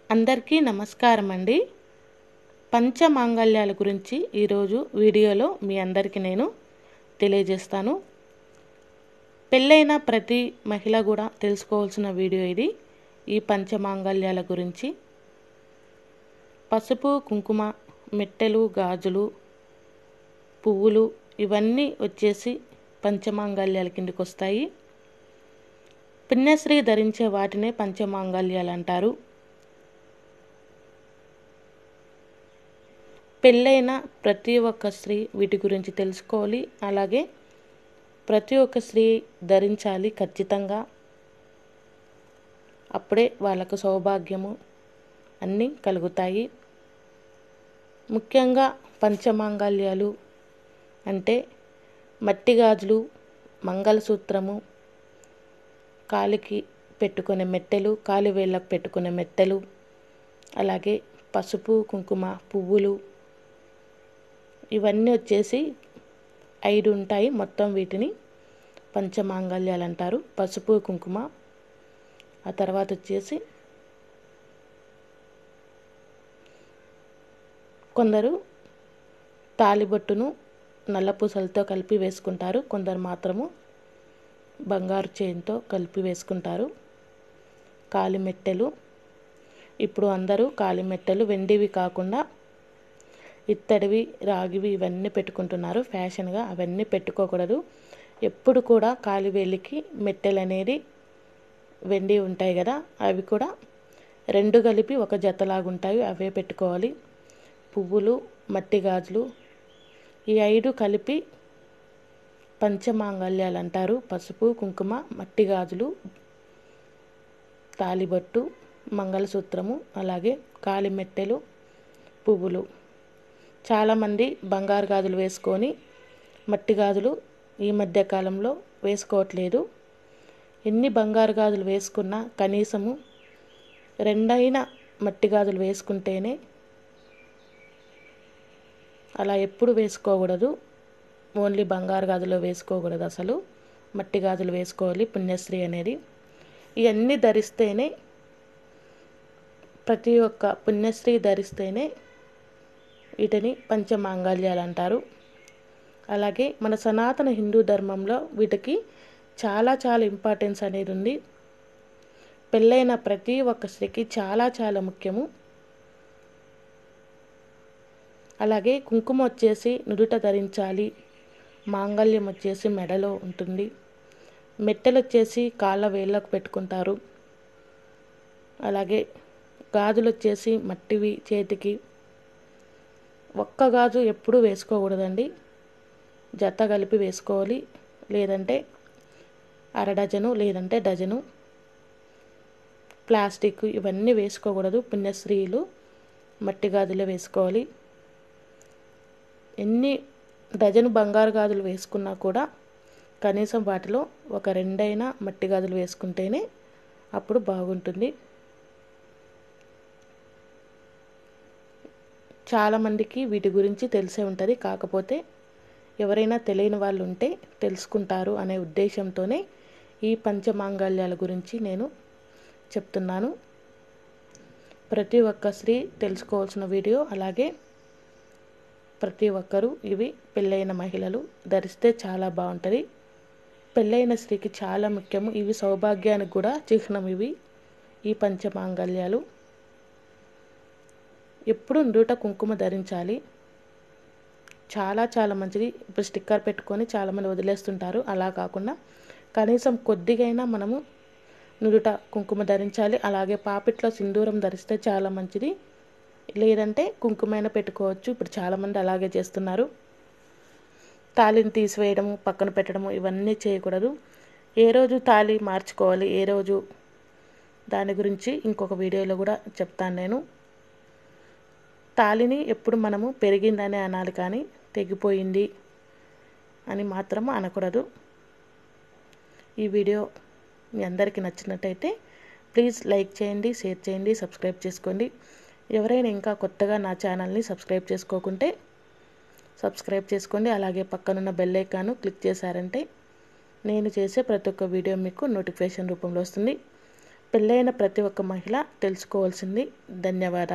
అందరికీ నమస్కారం అండి పంచమాంగళ్యాల గురించి ఈరోజు వీడియోలో మీ అందరికీ నేను తెలియజేస్తాను పెళ్ళైన ప్రతి మహిళ కూడా తెలుసుకోవాల్సిన వీడియో ఇది ఈ పంచమాంగళ్యాల గురించి పసుపు కుంకుమ మెట్టెలు గాజులు పువ్వులు ఇవన్నీ వచ్చేసి పంచమాంగళ్యాల కిందకి వస్తాయి పుణ్యశ్రీ ధరించే వాటినే పంచమాంగళ్యాలు అంటారు పెళ్ళైన ప్రతి ఒక్క స్త్రీ వీటి గురించి తెలుసుకోవాలి అలాగే ప్రతి ఒక్క స్త్రీ ధరించాలి ఖచ్చితంగా అప్పుడే వాళ్ళకు సౌభాగ్యము అన్నీ కలుగుతాయి ముఖ్యంగా పంచమాంగళ్యాలు అంటే మట్టి గాజులు మంగళసూత్రము కాలికి పెట్టుకునే మెట్టెలు కాలి వేళ్ళకు పెట్టుకునే మెట్టెలు అలాగే పసుపు కుంకుమ పువ్వులు ఇవన్నీ వచ్చేసి ఐదు ఉంటాయి మొత్తం వీటిని పంచమాంగళ్యాలు అంటారు పసుపు కుంకుమ ఆ తర్వాత వచ్చేసి కొందరు తాలిబొట్టును నల్ల పూసలతో కలిపి వేసుకుంటారు కొందరు మాత్రము బంగారు చైన్తో కలిపి వేసుకుంటారు కాలిమెట్టెలు ఇప్పుడు అందరూ కాలిమెట్టెలు వెండివి కాకుండా ఇత్తడివి రాగివి ఇవన్నీ పెట్టుకుంటున్నారు ఫ్యాషన్గా అవన్నీ పెట్టుకోకూడదు ఎప్పుడు కూడా కాలివేలికి మెట్టెలు అనేది వెండి ఉంటాయి కదా అవి కూడా రెండు కలిపి ఒక జతలాగుంటాయి అవే పెట్టుకోవాలి పువ్వులు మట్టి గాజులు ఈ ఐదు కలిపి పంచమాంగళ్యాలు అంటారు పసుపు కుంకుమ మట్టి గాజులు తాలిబొట్టు మంగళసూత్రము అలాగే కాలిమెట్టెలు పువ్వులు చాలామంది బంగారు గాజులు వేసుకొని మట్టి గాజులు ఈ మధ్య కాలంలో వేసుకోవట్లేదు ఎన్ని బంగారు గాజులు వేసుకున్నా కనీసము రెండైన మట్టి గాజులు వేసుకుంటేనే అలా ఎప్పుడు వేసుకోకూడదు ఓన్లీ బంగారు గాజులు వేసుకోకూడదు అసలు మట్టి గాజులు వేసుకోవాలి పుణ్యశ్రీ అనేది ఇవన్నీ ధరిస్తేనే ప్రతి ఒక్క పుణ్యశ్రీ ధరిస్తేనే వీటిని పంచమాంగళ్యాలు అంటారు అలాగే మన సనాతన హిందూ ధర్మంలో వీటికి చాలా చాలా ఇంపార్టెన్స్ అనేది ఉంది పెళ్ళైన ప్రతి ఒక్క స్త్రీకి చాలా చాలా ముఖ్యము అలాగే కుంకుమ వచ్చేసి నుదుట ధరించాలి మాంగళ్యం వచ్చేసి మెడలో ఉంటుంది మెట్టెలు వచ్చేసి కాళ్ళ వేళ్ళకు పెట్టుకుంటారు అలాగే గాజులు వచ్చేసి మట్టివి చేతికి ఒక్క గాజు ఎప్పుడూ వేసుకోకూడదండి జత కలిపి వేసుకోవాలి లేదంటే అర డజను లేదంటే డజను ప్లాస్టిక్ ఇవన్నీ వేసుకోకూడదు పుణ్యశ్రీలు మట్టి గాజులే వేసుకోవాలి ఎన్ని డజను బంగారు గాజులు వేసుకున్నా కూడా కనీసం వాటిలో ఒక రెండైనా మట్టి గాజులు వేసుకుంటేనే అప్పుడు బాగుంటుంది చాలామందికి వీటి గురించి తెలిసే ఉంటుంది కాకపోతే ఎవరైనా తెలియని వాళ్ళు ఉంటే తెలుసుకుంటారు అనే ఉద్దేశంతోనే ఈ పంచమాంగళ్యాల గురించి నేను చెప్తున్నాను ప్రతి ఒక్క స్త్రీ తెలుసుకోవాల్సిన వీడియో అలాగే ప్రతి ఒక్కరూ ఇవి పెళ్ళైన మహిళలు ధరిస్తే చాలా బాగుంటుంది పెళ్ళైన స్త్రీకి చాలా ముఖ్యము ఇవి సౌభాగ్యానికి కూడా చిహ్నం ఇవి ఈ పంచమాంగళ్యాలు ఎప్పుడు నూట కుంకుమ ధరించాలి చాలా చాలా మంచిది ఇప్పుడు స్టిక్కర్ పెట్టుకొని చాలామంది వదిలేస్తుంటారు అలా కాకుండా కనీసం కొద్దిగైనా మనము నుదుట కుంకుమ ధరించాలి అలాగే పాపిట్లో సింధూరం ధరిస్తే చాలా మంచిది లేదంటే కుంకుమైనా పెట్టుకోవచ్చు ఇప్పుడు చాలామంది అలాగే చేస్తున్నారు తాళిని తీసివేయడము పక్కన పెట్టడము ఇవన్నీ చేయకూడదు ఏ రోజు తాళి మార్చుకోవాలి ఏ రోజు దాని గురించి ఇంకొక వీడియోలో కూడా చెప్తాను నేను తాళిని ఎప్పుడు మనము పెరిగిందని అనాలి కానీ తెగిపోయింది అని మాత్రం అనకూడదు ఈ వీడియో మీ అందరికీ నచ్చినట్టయితే ప్లీజ్ లైక్ చేయండి షేర్ చేయండి సబ్స్క్రైబ్ చేసుకోండి ఎవరైనా ఇంకా కొత్తగా నా ఛానల్ని సబ్స్క్రైబ్ చేసుకోకుంటే సబ్స్క్రైబ్ చేసుకోండి అలాగే పక్కనున్న బెల్ ఐకాను క్లిక్ చేశారంటే నేను చేసే ప్రతి ఒక్క వీడియో మీకు నోటిఫికేషన్ రూపంలో వస్తుంది పెళ్ళైన ప్రతి ఒక్క మహిళ తెలుసుకోవాల్సింది ధన్యవాదాలు